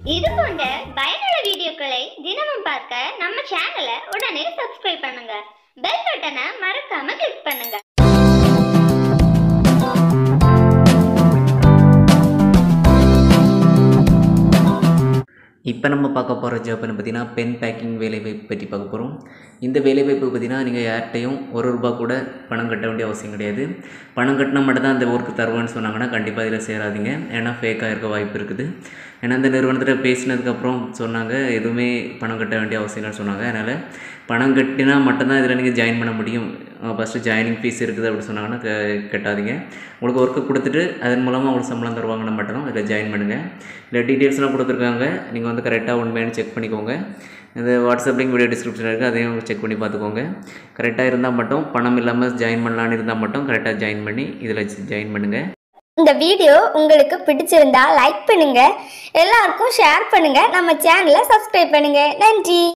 இது போன்ற பயனுள்ள வீடியோக்களை தினமும் பார்க்க நம்ம சேனலை உடனே சப்ஸ்கிரைப் பண்ணுங்க பெல் பட்டனை மறக்காம கிளிக் பண்ணுங்க இப்போ நம்ம பார்க்க போகிற ஜாப்னு பார்த்தீங்கன்னா பென் பேக்கிங் வேலைவாய்ப்பு பற்றி பார்க்க போகிறோம் இந்த வேலைவாய்ப்பு பார்த்தீங்கன்னா நீங்கள் யார்கிட்டையும் ஒரு ரூபா கூட பணம் கட்ட வேண்டிய அவசியம் கிடையாது பணம் கட்டினா மட்டும் தான் அந்த ஒர்க்கு தருவேன்னு சொன்னாங்கன்னா கண்டிப்பாக இதில் சேராதீங்க ஏன்னா ஃபேக்காக இருக்க வாய்ப்பு இருக்குது ஏன்னா இந்த நிறுவனத்தில் பேசினதுக்கப்புறம் சொன்னாங்க எதுவுமே பணம் கட்ட வேண்டிய அவசியம் இல்லைன்னு சொன்னாங்க அதனால் பணம் கட்டினா மட்டும்தான் இதில் நீங்கள் ஜாயின் பண்ண முடியும் ஃபஸ்ட்டு ஜாயினிங் ஃபீஸ் இருக்குது அப்படி சொன்னாங்கன்னா க- கட்டாதீங்க உங்களுக்கு ஒர்க்கு கொடுத்துட்டு அதன் மூலமாக உங்களுக்கு சம்பளம் தருவாங்கன்னு மட்டும் இதில் ஜாயின் பண்ணுங்கள் இல்லை டீட்டெயில்ஸ்லாம் கொடுத்துருக்காங்க நீங்கள் வந்து கரெக்டாக உண்மையான செக் பண்ணிக்கோங்க இந்த வாட்ஸ்அப் லிங்க் வீடியோ டிஸ்கிரிப்ஷன் இருக்குது அதையும் செக் பண்ணி பார்த்துக்கோங்க கரெக்டாக இருந்தால் மட்டும் பணம் இல்லாமல் ஜாயின் பண்ணலான்னு இருந்தால் மட்டும் கரெக்டாக ஜாயின் பண்ணி இதில் ஜாயின் பண்ணுங்கள் இந்த வீடியோ உங்களுக்கு பிடிச்சிருந்தா லைக் பண்ணுங்க எல்லாருக்கும் ஷேர் பண்ணுங்க நம்ம சேனலை சப்ஸ்கிரைப் பண்ணுங்க நன்றி